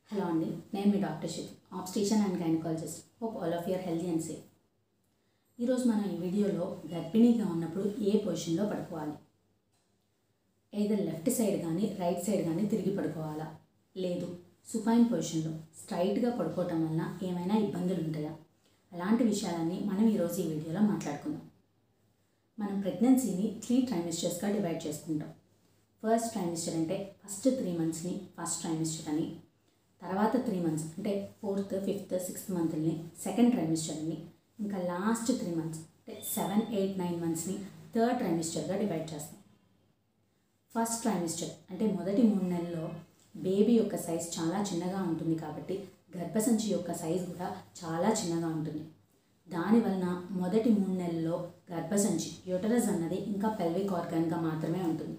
hello అండి నేను మీ doctor Shiv obstetrician and gynaecologist hope all of you're healthy and safe ఈరోజు మనం ఈ వీడియోలో గర్భిణీగా ఉన్నప్పుడు ఏ పొజిషన్లో పడుకోవాలి ఏదో లెఫ్ట్ సైడ్ కానీ రైట్ సైడ్ కానీ తిరిగి పడుకోవాలా లేదు సుపైన్ పొజిషన్లో స్ట్రైట్గా పడుకోవటం వలన ఏమైనా ఇబ్బందులు ఉంటాయా అలాంటి విషయాలన్నీ మనం ఈరోజు ఈ వీడియోలో మాట్లాడుకుందాం మనం ప్రెగ్నెన్సీని త్రీ ట్రైమిస్టర్స్గా డివైడ్ చేసుకుంటాం ఫస్ట్ ట్రైమిస్టర్ అంటే ఫస్ట్ త్రీ మంత్స్ని ఫస్ట్ ట్రైమిస్టర్ అని తర్వాత త్రీ మంత్స్ అంటే ఫోర్త్ ఫిఫ్త్ సిక్స్త్ మంత్ని సెకండ్ ట్రైమిస్టర్ అని ఇంకా లాస్ట్ త్రీ మంత్స్ అంటే సెవెన్ ఎయిట్ నైన్ మంత్స్ని థర్డ్ ట్రైమిస్టర్గా డివైడ్ చేస్తాం ఫస్ట్ ట్రైమిస్టర్ అంటే మొదటి మూడు నెలల్లో బేబీ యొక్క సైజ్ చాలా చిన్నగా ఉంటుంది కాబట్టి గర్భసంచి యొక్క సైజ్ కూడా చాలా చిన్నగా ఉంటుంది దానివలన మొదటి మూడు నెలల్లో గర్భసంచి యూటరస్ అన్నది ఇంకా పెల్విక్ ఆర్గాన్గా మాత్రమే ఉంటుంది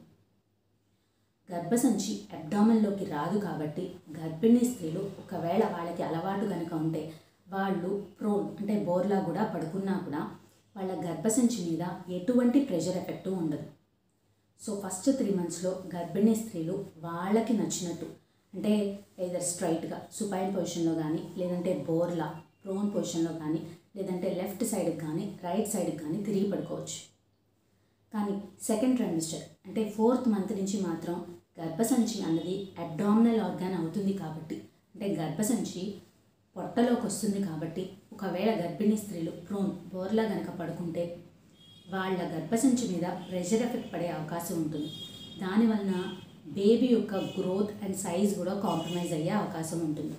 గర్భసంచి అబ్డామన్లోకి రాదు కాబట్టి గర్భిణీ స్త్రీలు ఒకవేళ వాళ్ళకి అలవాటు కనుక ఉంటే వాళ్ళు ప్రోన్ అంటే బోర్లా కూడా పడుకున్నా కూడా వాళ్ళ గర్భసంచి మీద ఎటువంటి ప్రెషర్ ఎఫెక్ట్ ఉండదు సో ఫస్ట్ త్రీ మంత్స్లో గర్భిణీ స్త్రీలు వాళ్ళకి నచ్చినట్టు అంటే ఏదర్ స్ట్రైట్గా సుపైన్ పొజిషన్లో కానీ లేదంటే బోర్లా ప్రోన్ పొజిషన్లో కానీ లేదంటే లెఫ్ట్ సైడ్కి కానీ రైట్ సైడ్కి కానీ తిరిగి పడుకోవచ్చు కానీ సెకండ్ ట్రైమిస్టర్ అంటే ఫోర్త్ మంత్ నుంచి మాత్రం గర్భసంచి అన్నది అబ్డామినల్ ఆర్గాన్ అవుతుంది కాబట్టి అంటే గర్భసంచి పొట్టలోకి వస్తుంది కాబట్టి ఒకవేళ గర్భిణీ స్త్రీలు ప్రోన్ బోర్లా గనక పడుకుంటే వాళ్ళ గర్భసంచి మీద ప్రెషర్ ఎఫెక్ట్ పడే అవకాశం ఉంటుంది దానివలన బేబీ యొక్క గ్రోత్ అండ్ సైజ్ కూడా కాంప్రమైజ్ అయ్యే అవకాశం ఉంటుంది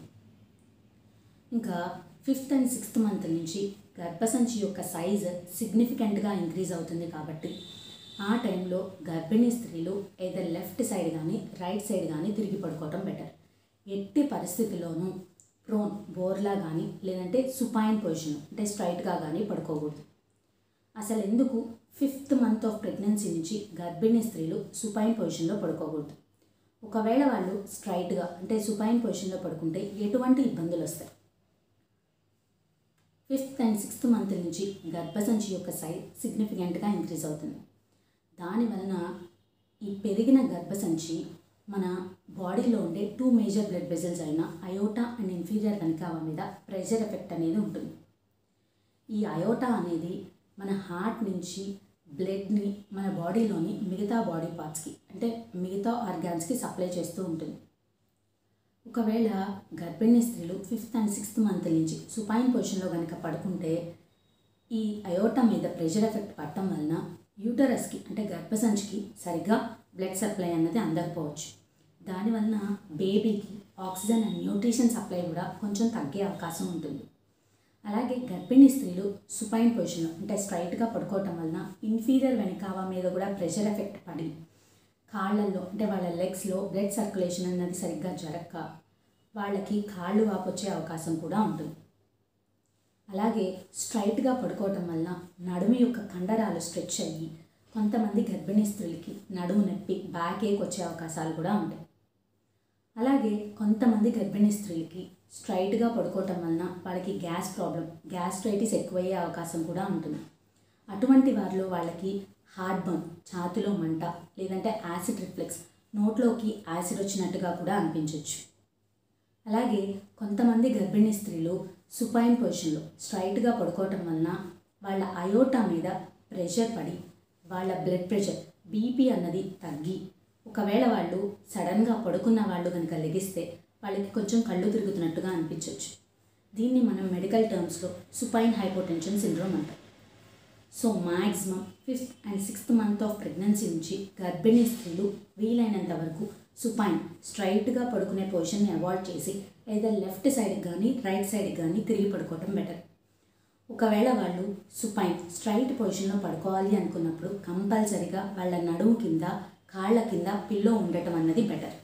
ఇంకా ఫిఫ్త్ అండ్ సిక్స్త్ మంత్ నుంచి గర్భసంచి యొక్క సైజ్ సిగ్నిఫికెంట్గా ఇంక్రీజ్ అవుతుంది కాబట్టి ఆ టైంలో గర్భిణీ స్త్రీలు ఏదో లెఫ్ట్ సైడ్ కానీ రైట్ సైడ్ కానీ తిరిగి పడుకోవటం బెటర్ ఎట్టి పరిస్థితిలోనూ ప్రోన్ బోర్లా కానీ లేదంటే సుపైన్ పొజిషన్ అంటే స్ట్రైట్గా కానీ పడుకోకూడదు అసలు ఎందుకు ఫిఫ్త్ మంత్ ఆఫ్ ప్రెగ్నెన్సీ నుంచి గర్భిణీ స్త్రీలు సుపైన్ పొజిషన్లో పడుకోకూడదు ఒకవేళ వాళ్ళు స్ట్రైట్గా అంటే సుపైన్ పొజిషన్లో పడుకుంటే ఎటువంటి ఇబ్బందులు వస్తాయి ఫిఫ్త్ అండ్ సిక్స్త్ మంత్ నుంచి గర్భసంచి యొక్క సైజ్ సిగ్నిఫికెంట్గా ఇంక్రీజ్ అవుతుంది దానివలన ఈ పెరిగిన గర్భసంచి మన బాడీలో ఉండే టూ మేజర్ బ్లడ్ వెజల్స్ అయిన అయోటా అండ్ ఇన్ఫీరియర్ కనికావ మీద ప్రెషర్ ఎఫెక్ట్ అనేది ఉంటుంది ఈ అయోటా అనేది మన హార్ట్ నుంచి బ్లడ్ని మన బాడీలోని మిగతా బాడీ పార్ట్స్కి అంటే మిగతా ఆర్గాన్స్కి సప్లై చేస్తూ ఉంటుంది ఒకవేళ గర్భిణీ స్త్రీలు ఫిఫ్త్ అండ్ సిక్స్త్ మంత్ నుంచి సుపైన్ పొజిషన్లో కనుక పడుకుంటే ఈ అయోటా మీద ప్రెషర్ ఎఫెక్ట్ పడటం వలన యూటరస్కి అంటే గర్భసంచికి సరిగ్గా బ్లడ్ సప్లై అన్నది అందకపోవచ్చు దానివలన బేబీకి ఆక్సిజన్ అండ్ న్యూట్రిషన్ సప్లై కూడా కొంచెం తగ్గే అవకాశం ఉంటుంది అలాగే గర్భిణీ స్త్రీలు సుపైన్ పొజిషన్లో అంటే స్ట్రైట్గా పడుకోవటం వలన ఇన్ఫీరియర్ వెనకావ మీద కూడా ప్రెషర్ ఎఫెక్ట్ పడి కాళ్ళల్లో అంటే వాళ్ళ లెగ్స్లో బ్లడ్ సర్క్యులేషన్ అన్నది సరిగ్గా జరగక వాళ్ళకి కాళ్ళు వాపొచ్చే అవకాశం కూడా ఉంటుంది అలాగే స్ట్రైట్గా పడుకోవటం వల్ల నడుము యొక్క కండరాలు స్ట్రెచ్ అయ్యి కొంతమంది గర్భిణీ స్త్రీలకి నడుము నొప్పి బ్యాక్ ఏక్ వచ్చే అవకాశాలు కూడా ఉంటాయి అలాగే కొంతమంది గర్భిణీ స్త్రీలకి స్ట్రైట్గా పడుకోవటం వలన వాళ్ళకి గ్యాస్ ప్రాబ్లం గ్యాస్ట్రైటిస్ ఎక్కువయ్యే అవకాశం కూడా ఉంటుంది అటువంటి వారిలో వాళ్ళకి హార్ట్ బర్న్ ఛాతిలో మంట లేదంటే యాసిడ్ రిఫ్లెక్స్ నోట్లోకి యాసిడ్ వచ్చినట్టుగా కూడా అనిపించవచ్చు అలాగే కొంతమంది గర్భిణీ స్త్రీలు సుపైన్ పొజిషన్లో స్ట్రైట్గా పడుకోవటం వలన వాళ్ళ అయోటా మీద ప్రెషర్ పడి వాళ్ళ బ్లడ్ ప్రెషర్ బీపీ అన్నది తగ్గి ఒకవేళ వాళ్ళు సడన్గా పడుకున్న వాళ్ళు కనుక లెగిస్తే వాళ్ళకి కొంచెం కళ్ళు తిరుగుతున్నట్టుగా అనిపించవచ్చు దీన్ని మనం మెడికల్ టర్మ్స్లో సుపైన్ హైపోటెన్షన్ సిండ్రోమ్ అంటాం so maximum fifth and sixth month of pregnancy నుంచి గర్భిణీ స్త్రీలు వీలైనంత వరకు సుపైన్ స్ట్రైట్గా పడుకునే పొజిషన్ని అవాయిడ్ చేసి ఏదో లెఫ్ట్ సైడ్కి కానీ రైట్ సైడ్కి కానీ తిరిగి పడుకోవటం బెటర్ ఒకవేళ వాళ్ళు సుపైన్ స్ట్రైట్ పొజిషన్లో పడుకోవాలి అనుకున్నప్పుడు కంపల్సరిగా వాళ్ళ నడుము కింద కాళ్ళ కింద పిల్లో ఉండటం అన్నది బెటర్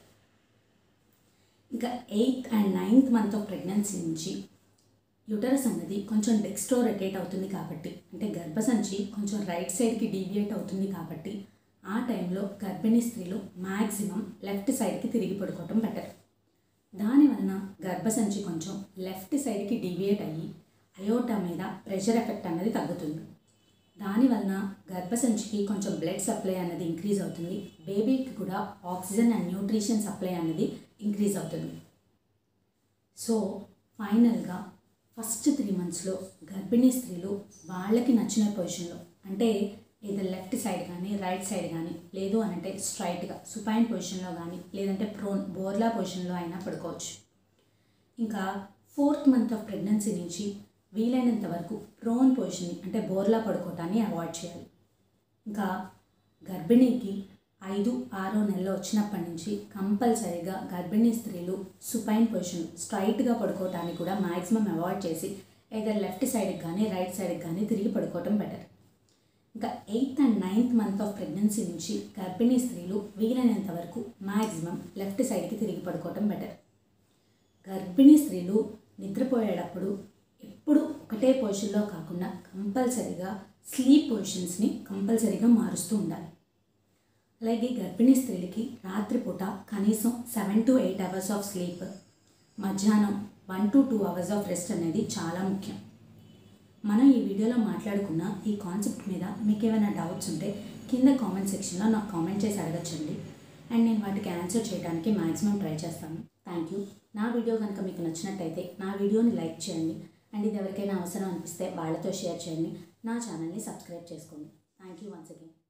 ఇంకా eighth and ninth month of pregnancy నుంచి యూటరస్ అన్నది కొంచెం డెక్స్ట్రో రొటేట్ అవుతుంది కాబట్టి అంటే గర్భసంచి కొంచెం రైట్ సైడ్కి డీవియేట్ అవుతుంది కాబట్టి ఆ టైంలో గర్భిణీ స్త్రీలు మ్యాక్సిమం లెఫ్ట్ సైడ్కి తిరిగి పడుకోవటం బెటర్ దానివలన గర్భసంచి కొంచెం లెఫ్ట్ సైడ్కి డీవియేట్ అయ్యి అయోటా మీద ప్రెషర్ ఎఫెక్ట్ అన్నది తగ్గుతుంది దానివలన గర్భసంచికి కొంచెం బ్లడ్ సప్లై అన్నది ఇంక్రీజ్ అవుతుంది బేబీకి కూడా ఆక్సిజన్ అండ్ న్యూట్రిషన్ సప్లై అన్నది ఇంక్రీజ్ అవుతుంది సో ఫైనల్గా ఫస్ట్ త్రీ మంత్స్లో గర్భిణీ స్త్రీలు వాళ్ళకి నచ్చిన పొజిషన్లో అంటే ఇది లెఫ్ట్ సైడ్ కానీ రైట్ సైడ్ కానీ లేదు అని అంటే స్ట్రైట్గా సుపైన్ పొజిషన్లో కానీ లేదంటే ప్రోన్ బోర్లా పొజిషన్లో అయినా పడుకోవచ్చు ఇంకా ఫోర్త్ మంత్ ఆఫ్ ప్రెగ్నెన్సీ నుంచి వీలైనంత వరకు ప్రోన్ పొజిషన్ అంటే బోర్లా పడుకోవటాన్ని అవాయిడ్ చేయాలి ఇంకా గర్భిణీకి ఐదు ఆరో నెలలో వచ్చినప్పటి నుంచి కంపల్సరీగా గర్భిణీ స్త్రీలు సుపైన్ పొజిషన్ స్ట్రైట్గా పడుకోవటానికి కూడా మ్యాక్సిమం అవాయిడ్ చేసి ఏదో లెఫ్ట్ సైడ్కి కానీ రైట్ సైడ్కి కానీ తిరిగి పడుకోవటం బెటర్ ఇంకా eighth and ninth month of pregnancy నుంచి గర్భిణీ స్త్రీలు వీలైనంత వరకు మ్యాక్సిమం లెఫ్ట్ సైడ్కి తిరిగి పడుకోవటం బెటర్ గర్భిణీ స్త్రీలు నిద్రపోయేటప్పుడు ఎప్పుడు ఒకటే పొజిషన్లో కాకుండా కంపల్సరీగా స్లీప్ పొజిషన్స్ని కంపల్సరీగా మారుస్తూ ఉండాలి అలాగే గర్భిణీ స్త్రీలకి రాత్రిపూట కనీసం seven to eight hours of sleep మధ్యాహ్నం one to two hours of rest అనేది చాలా ముఖ్యం మనం ఈ వీడియోలో మాట్లాడుకున్న ఈ కాన్సెప్ట్ మీద మీకు ఏమైనా డౌట్స్ ఉంటే కింద కామెంట్ సెక్షన్లో నాకు కామెంట్ చేసి అడగచ్చండి అండ్ నేను వాటికి ఆన్సర్ చేయడానికి మ్యాక్సిమం ట్రై చేస్తాను థ్యాంక్ యూ నా వీడియో కనుక మీకు నచ్చినట్టయితే నా వీడియోని లైక్ చేయండి అండ్ ఇది ఎవరికైనా అవసరం అనిపిస్తే వాళ్ళతో షేర్ చేయండి నా ఛానల్ని సబ్స్క్రైబ్ చేసుకోండి థ్యాంక్ యూ వన్స్ అగైన్